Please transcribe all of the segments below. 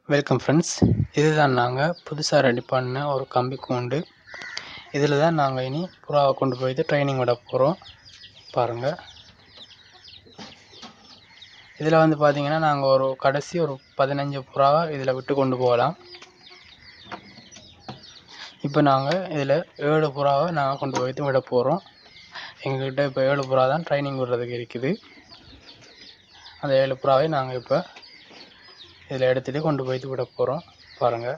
Welcome friends இதுதான் நாங்கள் புதுசாக ரெடி பண்ண ஒரு கம்பி கூண்டு இதில் தான் நாங்கள் இனி புறாவை கொண்டு போய் ட்ரைனிங் விட போகிறோம் பாருங்கள் இதில் வந்து பார்த்தீங்கன்னா நாங்கள் ஒரு கடைசி ஒரு பதினஞ்சு புறாவை இதில் விட்டு கொண்டு போகலாம் இப்போ நாங்கள் இதில் ஏழு புறாவை நாங்கள் கொண்டு போய் விட போகிறோம் எங்ககிட்ட இப்போ ஏழு புறா தான் ட்ரைனிங் விடுறதுக்கு இருக்குது அந்த ஏழு புறாவை நாங்கள் இப்போ இதில் எடுத்துகிட்டு கொண்டு போய் விட போகிறோம் பாருங்கள்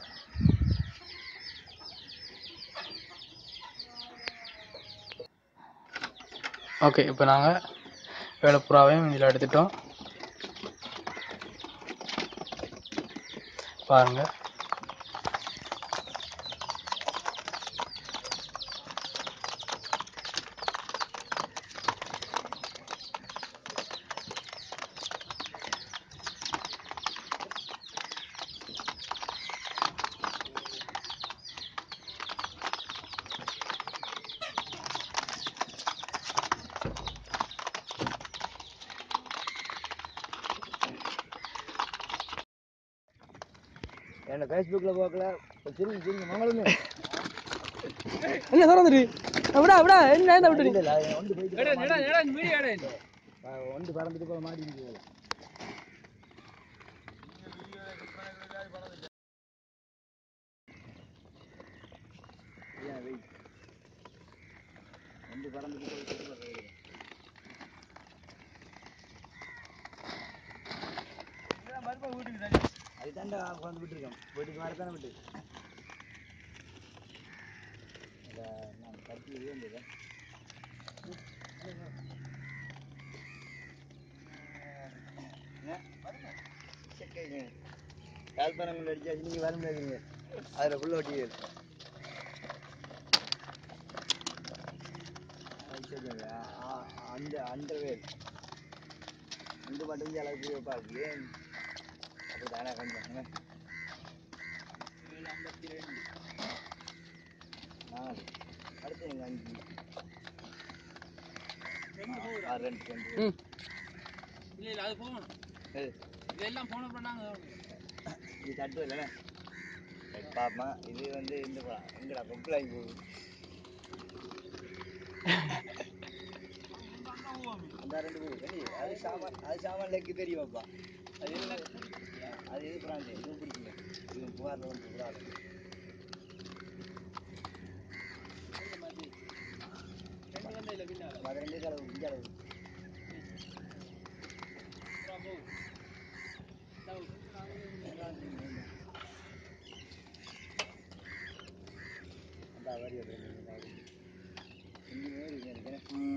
ஓகே இப்போ நாங்கள் ஏழு புறாவையும் இதில் எடுத்துட்டோம் பாருங்கள் என்ன ஃபேஸ்புக்கில் பார்க்கல திரும்பி திரும்பி மங்களுமே என்ன திறந்துரு விடா விடா என்ன என்ன விட்டு இல்லை ஒன்று போயிட்டு ஒன்று பறந்துட்டு போக மாட்டேங்குது ஏன் வெயிட் ஒன்று பறந்துட்டு போய் அதுதான்டா கொண்டு விட்டுருக்கேன் வீட்டுக்கு வர தானே விட்டு இதை நான் கட்டி இருந்தது யாழ்ப்பாணங்கள் அடிச்சாச்சு நீங்கள் வர முடியாதுங்க அதில் ஃபுல்லாக ஒட்டி அந்த அந்த வேல் இந்த மட்டும் தான் அளவுக்கு வைப்பாரு ஏன் அப்படி தானே கொஞ்சம் ஐம்பத்தி ரெண்டு நாலு அடுத்து எங்கள் அஞ்சு ஆ, ரெண்டு ரெண்டு ம். இல்லை இல்லை அது போகணும் ஏய், இதெல்லாம் போன பண்ணாங்க இது தட்டு இல்லைண்ணே பாப்பா இது வந்து இந்த பழம் எங்கடா கொக்குலாகி போகுது அந்த ரெண்டு பூ கண்டி அது சாமான் அது சாமான் லெக்கு தெரியுமாப்பா அது என்ன அது இது பிராண்டு இதுவும் பிடிக்கல இது புகாரில் வந்து புறாது அது ரெண்டு அளவு இஞ்ச அளவு அந்த வரி அது ரெண்டு நாலு. இங்கே மேலே இங்கே இருக்கேன்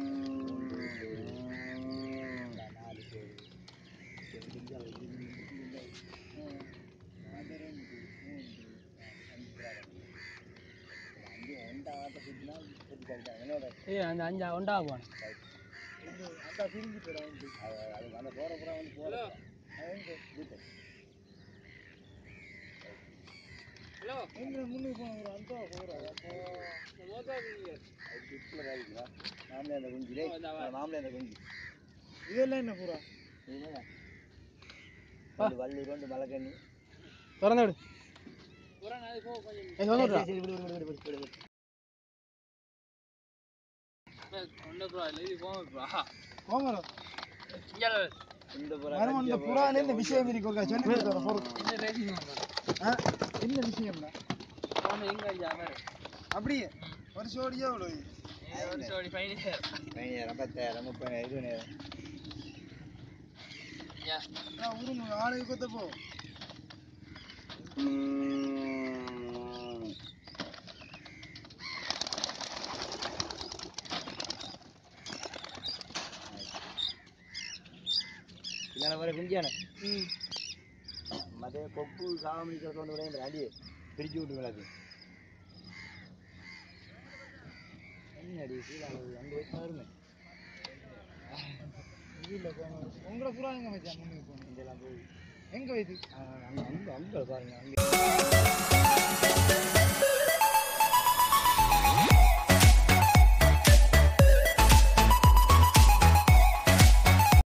நாலு பேர் ரெண்டு இஞ்ச அளவு இது இஞ்ச அளவு. அது ரெண்டு மூன்று அஞ்சு புறாது. அஞ்சு ஒன்றா ஆட்ட சுற்றினா சுற்றி கழிச்சாங்க என்னோட ஏய் அந்த அஞ்சா ஒண்டா போன அந்த பிரிஞ்சு போயிடும் அது அது அந்த போகிற புறா வந்து போகிற எங்க முன்னுக்கு போன அந்த போகிற அது டிப்பில் காய்க்குதா மாமலே அந்த குஞ்சு டேய் மாமலே அந்த குஞ்சு இதெல்லாம் என்ன பூரா இதுதான் வள்ளி கொண்டு மலைக்கண்ணி திறந்து விடு ஏய் வந்து விடுறா சரி விடு விடு விடு விடு விடு இந்த புறா இந்த புறால இந்த விஷயம் இருக்கு சொன்ன என்ன விஷயம் அப்படியே ஒரு சோடியா அவ்வளோ பதினாயிரம் பத்தாயிரம் முப்பதாயிரம் இருபதாயிரம் உருங்க ஆளுக்கு கொத்த போ பின்னால வர குஞ்சான மற்ற கொப்பு சாமி கொண்டு விட அடி பிரிச்சு விட்டு விளக்கு என்ன அடி கீழே அங்கே போய் பாருங்க உங்களை புறா எங்க வச்சான் முன்னுக்கு போகணும் இதெல்லாம் போய் எங்க வைத்து அங்கே அங்கே அங்கே பாருங்க அங்கே